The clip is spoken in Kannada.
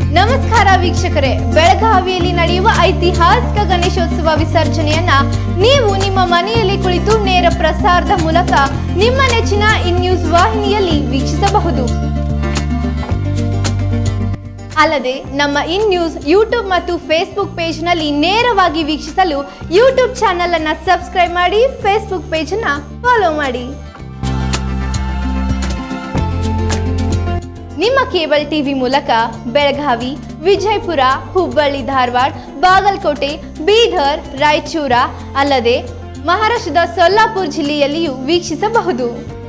ನಮಸ್ಕಾರ ವೀಕ್ಷಕರೇ ಬೆಳಗಾವಿಯಲ್ಲಿ ನಡೆಯುವ ಐತಿಹಾಸಿಕ ಗಣೇಶೋತ್ಸವ ವಿಸರ್ಜನೆಯನ್ನ ನೀವು ನಿಮ್ಮ ಮನೆಯಲ್ಲಿ ಕುಳಿತು ನೇರ ಪ್ರಸಾರದ ಮೂಲಕ ನಿಮ್ಮ ನೆಚ್ಚಿನ ಇನ್ ನ್ಯೂಸ್ ವಾಹಿನಿಯಲ್ಲಿ ವೀಕ್ಷಿಸಬಹುದು ಅಲ್ಲದೆ ನಮ್ಮ ಇನ್ ನ್ಯೂಸ್ ಯೂಟ್ಯೂಬ್ ಮತ್ತು ಫೇಸ್ಬುಕ್ ಪೇಜ್ನಲ್ಲಿ ನೇರವಾಗಿ ವೀಕ್ಷಿಸಲು ಯೂಟ್ಯೂಬ್ ಚಾನೆಲ್ ಅನ್ನ ಸಬ್ಸ್ಕ್ರೈಬ್ ಮಾಡಿ ಫೇಸ್ಬುಕ್ ಪೇಜ್ ಅನ್ನ ಫಾಲೋ ಮಾಡಿ ನಿಮ್ಮ ಕೇಬಲ್ ಟಿವಿ ಮೂಲಕ ಬೆಳಗಾವಿ ವಿಜಯಪುರ ಹುಬ್ಬಳ್ಳಿ ಧಾರವಾಡ ಬಾಗಲಕೋಟೆ ಬೀದರ್ ರಾಯಚೂರ ಅಲ್ಲದೆ ಮಹಾರಾಷ್ಟ್ರದ ಸೊಲ್ಲಾಪುರ್ ಜಿಲ್ಲೆಯಲ್ಲಿಯೂ ವೀಕ್ಷಿಸಬಹುದು